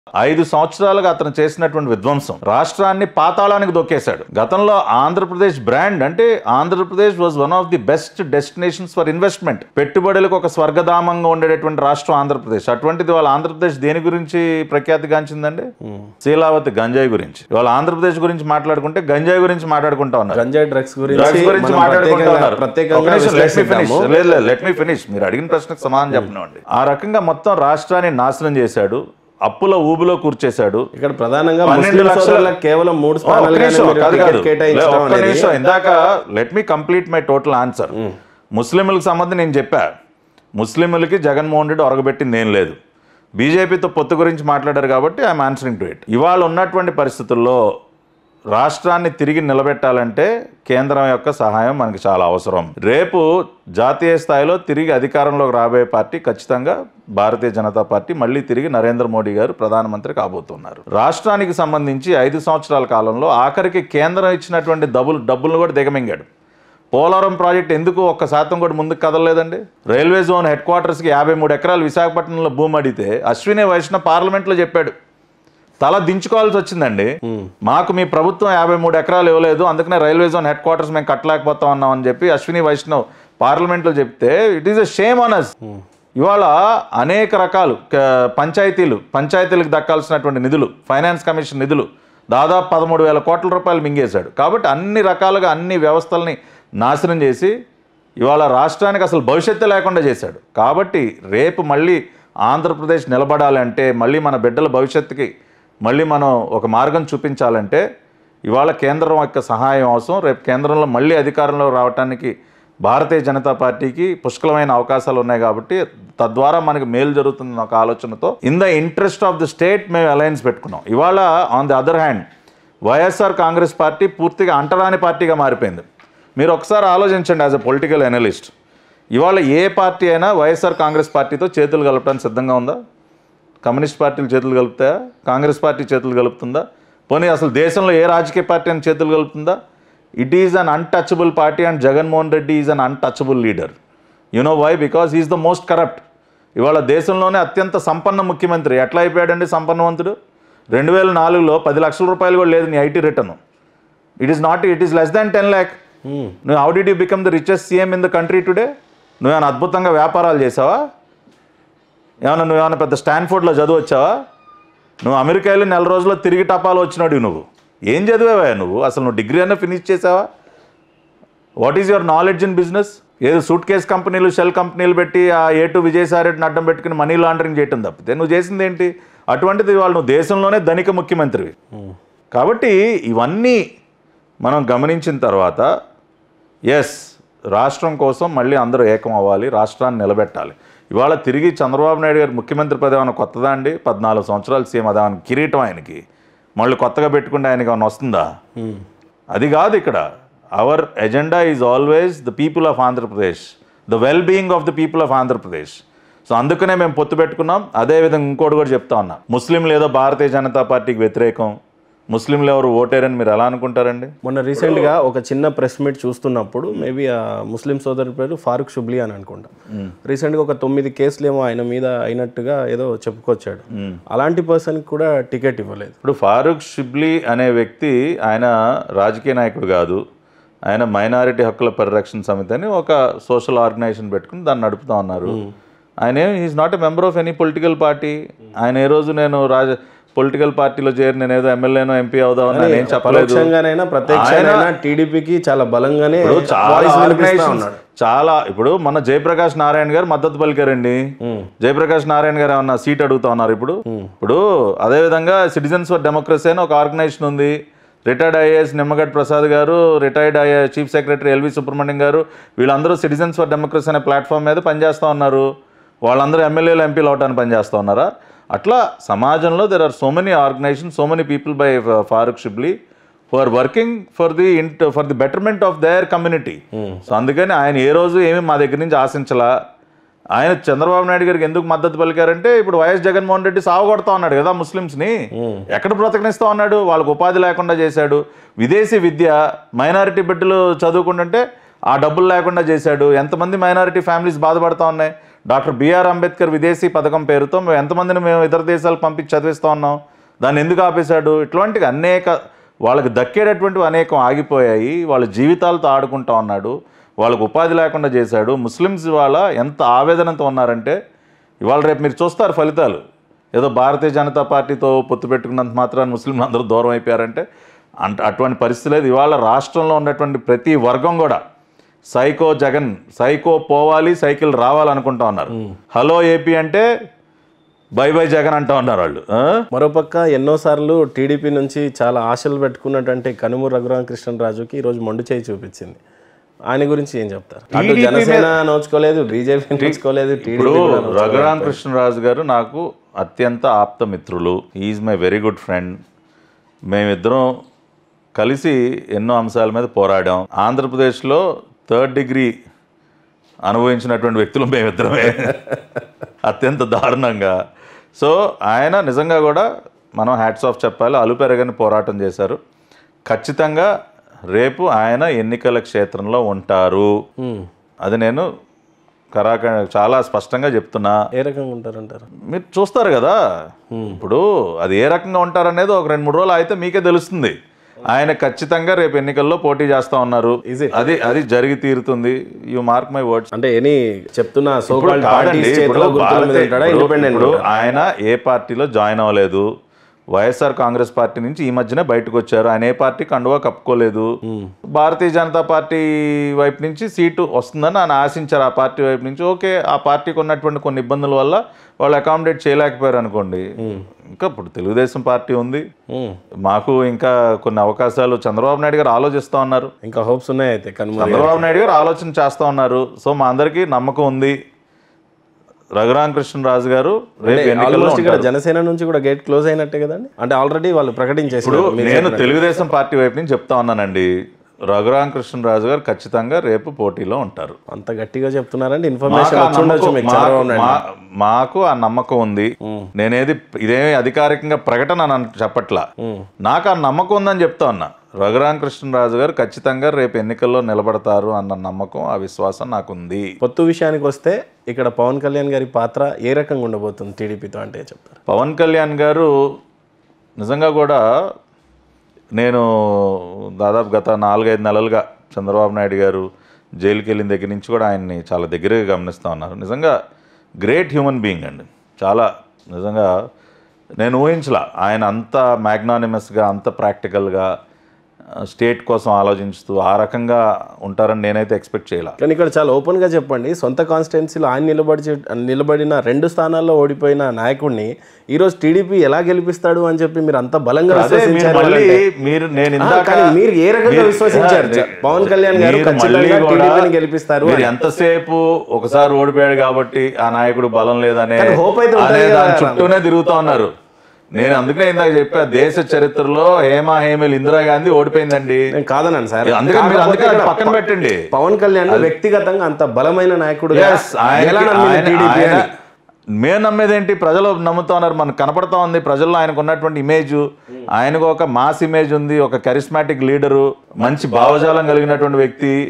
ఐదు సంవత్సరాలుగా అతను చేసినటువంటి విధ్వంసం రాష్ట్రాన్ని పాతాళానికి దొక్కేశాడు గతంలో ఆంధ్రప్రదేశ్ బ్రాండ్ అంటే Andhra Pradesh was one of the best destinations for investment పెట్టుబడులకు ఒక స్వర్గధామంగా ఉండేటటువంటి రాష్ట్రం ఆంధ్రప్రదేశ్ అటువంటిది వాళ్ళ ఆంధ్రప్రదేశ్ దేని గురించి ప్రఖ్యాతిగాంచిందండి శీలావతి గంజాయి గురించి ఇవాళ ఆంధ్రప్రదేశ్ గురించి మాట్లాడుకుంటే గంజాయి గురించి మాట్లాడుకుంటా ఉన్నారు గంజాయి డ్రగ్స్ డ్రగ్స్ గురించి గురించి మనం మాట్లాడుకుంటా ఉన్నారు. ప్రత్యేకంగా ఒక నిమిషం, let me finish. విశ్లేషిద్దాము. లేదు, లేదు, let me finish. మీరు అడిగిన ప్రశ్నకు సమాధానం చెప్పనివ్వండి ఆ రకంగా మొత్తం రాష్ట్రాన్ని నాశనం చేశాడు అప్పుల ఊబిలో కూర్చేశాడు ఇక్కడ ప్రధానంగా పన్నెండు ముస్లిం లక్షల- సోదరులకు కేవలం మూడు ఒక్క స్థానాలుగానే నిమిషం, మీరు కాదు, టికెట్ కాదు. లే, కేటాయించడం ఒక్క అనేది నిమిషం ఇందాక let me complete my total answer ముస్లింలకు సంబంధించి నేను చెప్పా ముస్లింలకి జగన్మోహన్ రెడ్డి ఒరగబెట్టింది ఏం లేదు బీజేపీతో పొత్తు గురించి మాట్లాడారు కాబట్టి ఐఎమ్ ఆన్సరింగ్ టు ఇట్ ఇవాళ ఉన్నటువంటి పరిస్థితుల్లో రాష్ట్రాన్ని తిరిగి నిలబెట్టాలంటే కేంద్రం యొక్క సహాయం మనకి చాలా అవసరం రేపు జాతీయ స్థాయిలో తిరిగి అధికారంలోకి రాబోయే పార్టీ ఖచ్చితంగా భారతీయ జనతా పార్టీ మళ్ళీ తిరిగి నరేంద్ర మోడీ గారు ప్రధానమంత్రి కాబోతున్నారు రాష్ట్రానికి సంబంధించి ఐదు సంవత్సరాల కాలంలో ఆఖరికి కేంద్రం ఇచ్చినటువంటి డబ్బులు డబ్బులను కూడా దిగమింగాడు పోలవరం ప్రాజెక్ట్ ఎందుకు ఒక్క శాతం కూడా ముందుకు కదలలేదండి రైల్వే జోన్ హెడ్ క్వార్టర్స్కి యాభై మూడు ఎకరాలు విశాఖపట్నంలో భూమి అడిగితే అశ్విని వైష్ణవ్ పార్లమెంట్లో చెప్పాడు తల దించుకోవాల్సి వచ్చిందండి మాకు మీ ప్రభుత్వం యాభై మూడు ఎకరాలు ఇవ్వలేదు అందుకనే రైల్వే జోన్ హెడ్ క్వార్టర్స్ మేము కట్టలేకపోతా ఉన్నాం అని చెప్పి అశ్విని వైష్ణవ్ పార్లమెంట్లో చెప్తే it is a shame on us ఇవాళ అనేక రకాలు క- పంచాయతీలు పంచాయతీలకు దక్కాల్సినటువంటి నిధులు ఫైనాన్స్ కమిషన్ నిధులు దాదాపు పదమూడు వేల కోట్ల రూపాయలు మింగేశాడు కాబట్టి అన్ని రకాలుగా అన్ని వ్యవస్థల్ని నాశనం చేసి ఇవాళ రాష్ట్రానికి అసలు భవిష్యత్తు లేకుండా చేశాడు కాబట్టి రేపు మళ్ళీ ఆంధ్రప్రదేశ్ నిలబడాలంటే మళ్ళీ మన బిడ్డల భవిష్యత్తుకి మళ్ళీ మనం ఒక మార్గం చూపించాలంటే ఇవాళ కేంద్రం యొక్క సహాయం అవసరం రేపు కేంద్రంలో మళ్ళీ అధికారంలో రావడానికి భారతీయ జనతా పార్టీకి పుష్కలమైన అవకాశాలు ఉన్నాయి కాబట్టి తద్వారా మనకి మేలు జరుగుతుంది ఒక ఆలోచనతో in the interest of the state మేము అలయన్స్ పెట్టుకున్నాం ఇవాళ on the other hand YSR Congress party పూర్తిగా అంటరాని పార్టీగా మారిపోయింది మీరు ఒకసారి ఆలోచించండి యాజ్ ఎ పొలిటికల్ అనలిస్ట్ ఇవాళ ఏ పార్టీ అయినా వైఎస్ఆర్ కాంగ్రెస్ పార్టీతో చేతులు కలపడానికి సిద్ధంగా ఉందా కమ్యూనిస్ట్ పార్టీలు చేతులు కలుపుతాయా కాంగ్రెస్ పార్టీ చేతులు కలుపుతుందా పోనీ అసలు దేశంలో ఏ రాజకీయ పార్టీ అని చేతులు కలుపుతుందా it is an untouchable party and Jaganmohan Reddy is an untouchable leader you know why because is the most corrupt ఇవాళ దేశంలోనే అత్యంత సంపన్న ముఖ్యమంత్రి ఎట్లా అయిపోయాడండి సంపన్నవంతుడు రెండు వేల నాలుగులో పది లక్షల రూపాయలు కూడా లేదు నీ IT return it is not it is less than ten lakh నువ్వు how did you become the richest CM in the country today నువ్వేమైనా అద్భుతంగా వ్యాపారాలు చేసావా ఏమన్నా నువ్వేమైనా పెద్ద స్టాన్ఫోర్డ్లో చదువు వచ్చావా నువ్వు అమెరికా వెళ్ళి నెల రోజుల్లో తిరిగి టపాలు వచ్చినాడు నువ్వు ఏం చదివావా నువ్వు అసలు నువ్వు డిగ్రీ అన్నా ఫినిష్ చేసావా what is your knowledge in business ఏదో సూట్ కేస్ కంపెనీలు షెల్ కంపెనీలు పెట్టి ఆ ఏ టు విజయసాయిరెడ్డిని అడ్డం పెట్టుకుని మనీ లాండరింగ్ చేయటం తప్పితే నువ్వు చేసింది ఏంటి అటువంటిది వాళ్ళు నువ్వు దేశంలోనే ధనిక ముఖ్యమంత్రివి కాబట్టి ఇవన్నీ మనం గమనించిన తర్వాత ఎస్ రాష్ట్రం కోసం మళ్ళీ అందరూ ఏకం అవ్వాలి రాష్ట్రాన్ని నిలబెట్టాలి ఇవాళ తిరిగి చంద్రబాబు నాయుడు గారు ముఖ్యమంత్రి పదవి ఏమైనా కొత్తదా అండి పద్నాలుగు సంవత్సరాలు సీఎం అదేమన్నా కిరీటం ఆయనకి మళ్ళీ కొత్తగా పెట్టుకుంటే ఆయనకి ఏమైనా వస్తుందా అది కాదు ఇక్కడ our agenda is always the people of Andhra Pradesh the well being of the people of Andhra Pradesh so అందుకనే మేము పొత్తు పెట్టుకున్నాం అదేవిధంగా ఇంకోటి కూడా చెప్తా ఉన్నా ముస్లింలు ఏదో భారతీయ జనతా పార్టీకి వ్యతిరేకం ముస్లింలు ఎవరు ఓటేరని మీరు ఎలా అనుకుంటారండి మొన్న రీసెంట్ గా ఒక చిన్న ప్రెస్ మీట్ చూస్తున్నప్పుడు మేబీ ఆ ముస్లిం సోదరు పేరు ఫారూక్ షుబ్లీ అని అనుకుంటా రీసెంట్ గా ఒక తొమ్మిది కేసులు ఏమో ఆయన మీద అయినట్టుగా ఏదో చెప్పుకొచ్చాడు అలాంటి పర్సన్ కూడా టికెట్ ఇవ్వలేదు ఇప్పుడు ఫారూక్ షిబ్లీ అనే వ్యక్తి ఆయన రాజకీయ నాయకుడు కాదు ఆయన మైనారిటీ హక్కుల పరిరక్షణ సమితి అని ఒక సోషల్ ఆర్గనైజేషన్ పెట్టుకుని దాన్ని నడుపుతా ఉన్నారు ఆయన is not a member of any political party ఆయన ఏ రోజు నేను రాజ పొలిటికల్ పార్టీలో చేరి నేను ఏదో ఎమ్మెల్యేనో ఎంపీ అవుదామని నేను ఏం చెప్పలేదు పరోక్షంగానైనా ప్రత్యక్షంగానైనా టీడీపీకి చాలా బలంగానే ఇప్పుడు చాలా voice వినిపిస్తా organizations- ఉన్నాడు చాలా ఇప్పుడు మన జయప్రకాష్ నారాయణ గారు మద్దతు పలికారండి జయప్రకాష్ నారాయణ గారు ఏమన్నా సీట్ అడుగుతా ఉన్నారు ఇప్పుడు ఇప్పుడు అదే విధంగా సిటిజన్స్ ఫర్ డెమోక్రసీ అని ఒక ఆర్గనైజేషన్ ఉంది రిటైర్డ్ ఐఏఎస్ నిమ్మగడ్డ ప్రసాద్ గారు retired IA chief secretary LV Subrahmanyam గారు వీళ్ళందరూ సిటిజన్స్ ఫర్ డెమోక్రసీ అనే ప్లాట్ఫామ్ మీద పనిచేస్తూ ఉన్నారు వాళ్ళందరూ ఎమ్మెల్యేలు ఎంపీలు అవటానికి పనిచేస్తూ ఉన్నారా అట్లా సమాజంలో there are so many organization so many people by Farooq Shibli who are working for the int for the betterment of their community so అందుకని ఆయన ఏ రోజు ఏమి మా దగ్గర నుంచి ఆశించలా ఆయన చంద్రబాబు నాయుడు గారికి ఎందుకు మద్దతు పలికారంటే ఇప్పుడు వైఎస్ జగన్మోహన్ రెడ్డి సావగొడతా ఉన్నాడు కదా ముస్లిమ్స్ని ఎక్కడ బ్రతకనిస్తా ఉన్నాడు వాళ్ళకు ఉపాధి లేకుండా చేశాడు విదేశీ విద్య మైనారిటీ బిడ్డలు చదువుకుంటుంటే ఆ డబ్బులు లేకుండా చేశాడు ఎంతమంది మైనారిటీ ఫ్యామిలీస్ బాధపడతా ఉన్నాయి డాక్టర్ బిఆర్ అంబేద్కర్ విదేశీ పథకం పేరుతో మేము ఎంతమందిని మేము ఇతర దేశాలకు పంపించి చదివిస్తూ ఉన్నాం దాన్ని ఎందుకు ఆపేశాడు ఇట్లాంటివి అనేక వాళ్ళకి దక్కేటటువంటివి అనేకం ఆగిపోయాయి వాళ్ళ జీవితాలతో ఆడుకుంటా ఉన్నాడు వాళ్ళకు ఉపాధి లేకుండా చేశాడు ముస్లిమ్స్ ఇవాళ ఎంత ఆవేదనతో ఉన్నారంటే ఇవాళ రేపు మీరు చూస్తారు ఫలితాలు ఏదో భారతీయ జనతా పార్టీతో పొత్తు పెట్టుకున్నంత మాత్రాన్ని ముస్లింలు అందరూ దూరం అయిపోయారంటే అంట అటువంటి పరిస్థితి లేదు ఇవాళ రాష్ట్రంలో ఉన్నటువంటి ప్రతి వర్గం కూడా సైకో జగన్ సైకో పోవాలి సైకిల్ రావాలనుకుంటా ఉన్నారు హలో ఏపీ అంటే బై బై జగన్ అంటా ఉన్నారు వాళ్ళు ఆ? మరోపక్క ఎన్నోసార్లు టీడీపీ నుంచి చాలా ఆశలు పెట్టుకున్నటువంటి కనుమూరు రఘురామకృష్ణరాజుకి ఈరోజు మొండు చేయి చూపించింది ఆయన గురించి ఏం చెప్తారు అటు TDP జనసేన నోచుకోలేదు బీజేపీ నోచుకోలేదు ఇప్పుడు టీడీపీ రఘురామ కృష్ణరాజు గారు నాకు అత్యంత ఆప్త మిత్రులు is my very good friend మేమిద్దరం కలిసి ఎన్నో అంశాల మీద పోరాడాం ఆంధ్రప్రదేశ్లో థర్డ్ డిగ్రీ అనుభవించినటువంటి వ్యక్తులు మేమిద్దరమే అత్యంత దారుణంగా సో ఆయన నిజంగా కూడా మనం హ్యాట్స్ ఆఫ్ చెప్పాలి అలుపెరగని పోరాటం చేశారు ఖచ్చితంగా రేపు ఆయన ఎన్నికల క్షేత్రంలో ఉంటారు అది నేను కరాక చాలా స్పష్టంగా చెప్తున్నా ఏ రకంగా ఉంటారంటారు మీరు చూస్తారు కదా ఇప్పుడు అది ఏ రకంగా ఉంటారనేది ఒక రెండు మూడు రోజులు అయితే మీకే తెలుస్తుంది ఆయన ఖచ్చితంగా రేపు ఎన్నికల్లో పోటీ చేస్తా ఉన్నారు Is it? అది అది జరిగి తీరుతుంది యు మార్క్ మై వర్డ్స్ అంటే ఎనీ చెప్తున్న సో ఇప్పుడు కాల్డ్ కాదండి, పార్టీస్ ఇప్పుడు చేతిలో గుర్తుల మీద భారతీయ- ఉంటాడా ఇప్పుడు- ఇండిపెండెంట్ ఇప్పుడు ఆయన ఏ పార్టీలో జాయిన్ అవ్వలేదు వైఎస్ఆర్ కాంగ్రెస్ పార్టీ నుంచి ఈ మధ్యనే బయటకు వచ్చారు ఆయన ఏ పార్టీ కండువా కప్పుకోలేదు భారతీయ జనతా పార్టీ వైపు నుంచి సీటు వస్తుందని ఆయన ఆశించారు ఆ పార్టీ వైపు నుంచి ఓకే ఆ పార్టీకి ఉన్నటువంటి కొన్ని ఇబ్బందుల వల్ల వాళ్ళు అకామిడేట్ చేయలేకపోయారు అనుకోండి ఇంకా ఇప్పుడు తెలుగుదేశం పార్టీ ఉంది మాకు ఇంకా కొన్ని అవకాశాలు చంద్రబాబు నాయుడు గారు ఆలోచిస్తూ ఉన్నారు ఇంకా హోప్స్ ఉన్నాయి అయితే కనుమూరు చంద్రబాబు నాయుడు గారు ఆలోచన చేస్తూ ఉన్నారు సో మా అందరికీ నమ్మకం ఉంది రఘురామకృష్ణరాజు గారు రేపు ఎన్నికల్లో ఆల్మోస్ట్ ఇక్కడ ఉంటారు. జనసేన నుంచి కూడా గేట్ క్లోజ్ అయినట్టే కదండి అంటే ఆల్రెడీ వాళ్ళు ప్రకటించేసారు ఇప్పుడు నేను తెలుగుదేశం పార్టీ వైపు నుంచి చెప్తా ఉన్నానండి రఘురామకృష్ణరాజు గారు ఖచ్చితంగా రేపు పోటీలో ఉంటారు అంత గట్టిగా చెప్తున్నారంటే మాకు ఇన్ఫర్మేషన్ ఆ వచ్చి ఉండొచ్చు నమ్మకం- మీకు చంద్రబాబు నాయుడు మా- మాకు ఆ నమ్మకం ఉంది నేనేది ఇదేమి అధికారికంగా ప్రకటన అని చెప్పట్లా నాకు ఆ నమ్మకం ఉందని చెప్తా ఉన్నా రఘురామకృష్ణరాజు గారు ఖచ్చితంగా రేపు ఎన్నికల్లో నిలబడతారు అన్న నమ్మకం ఆ విశ్వాసం నాకుంది పొత్తు విషయానికి వస్తే ఇక్కడ పవన్ కళ్యాణ్ గారి పాత్ర ఏ రకంగా ఉండబోతుంది టీడీపీతో అంటే చెప్తారు పవన్ కళ్యాణ్ గారు నిజంగా కూడా నేను దాదాపు గత నాలుగైదు నెలలుగా చంద్రబాబు నాయుడు గారు జైలుకి వెళ్ళిన దగ్గర నుంచి కూడా ఆయన్ని చాలా దగ్గరగా గమనిస్తూ ఉన్నారు నిజంగా గ్రేట్ హ్యూమన్ బీయింగ్ అండి చాలా నిజంగా నేను ఊహించలా ఆయన అంత మ్యాగ్నానిమస్గా అంత ప్రాక్టికల్గా స్టేట్ కోసం ఆలోచిస్తూ ఆ రకంగా ఉంటారని నేనైతే ఎక్స్పెక్ట్ చేయలే కానీ ఇక్కడ చాలా ఓపెన్ గా చెప్పండి సొంత కాన్స్టిట్యున్సీలో ఆయన నిలబడి నిలబడిన రెండు స్థానాల్లో ఓడిపోయిన నాయకుడిని ఈ రోజు టీడీపీ ఎలా గెలిపిస్తాడు అని చెప్పి మీరు అంత బలంగా అదే మీరు విశ్వసించారు మళ్ళీ అంటే- మీరు నేను ఆ, ఇందాక కానీ మీరు ఏ రకంగా మీరు- విశ్వసించారు? మీరు- పవన్ కళ్యాణ్ గారు మీరు ఖచ్చితంగా మళ్ళీ కూడా టీడీపీని గెలిపిస్తారు మీరు అని. ఎంతసేపు ఒకసారి ఓడిపోయాడు కాబట్టి ఆ నాయకుడు బలం లేదనే కానీ hope అయితే ఉంటుంది అనే దాని కదా. చుట్టూనే తిరుగుతూ ఉన్నారు నేను అందుకనే ఇందాక చెప్పా దేశ చరిత్రలో హేమా హేమల్ ఇందిరాగాంధీ ఓడిపోయిందండి నేను కాదన్నాను సార్ అందుకని మీరు కాకపోతే అందుకే అది ఇక్కడ పక్కన పెట్టండి పవన్ కళ్యాణ్ వ్యక్తిగతంగా అంత బలమైన నాయకుడు Yes, ఆయనకి- ఆయన- టీడీపీ ఆయన- అని మేము నమ్మేది ఏంటి ప్రజలు నమ్ముతా ఉన్నారు మనకు కనపడతా ఉంది ప్రజల్లో ఆయనకు ఉన్నటువంటి ఇమేజ్ ఆయనకు ఒక మాస్ ఇమేజ్ ఉంది ఒక కరిస్మాటిక్ లీడరు మంచి భావజాలం కలిగినటువంటి వ్యక్తి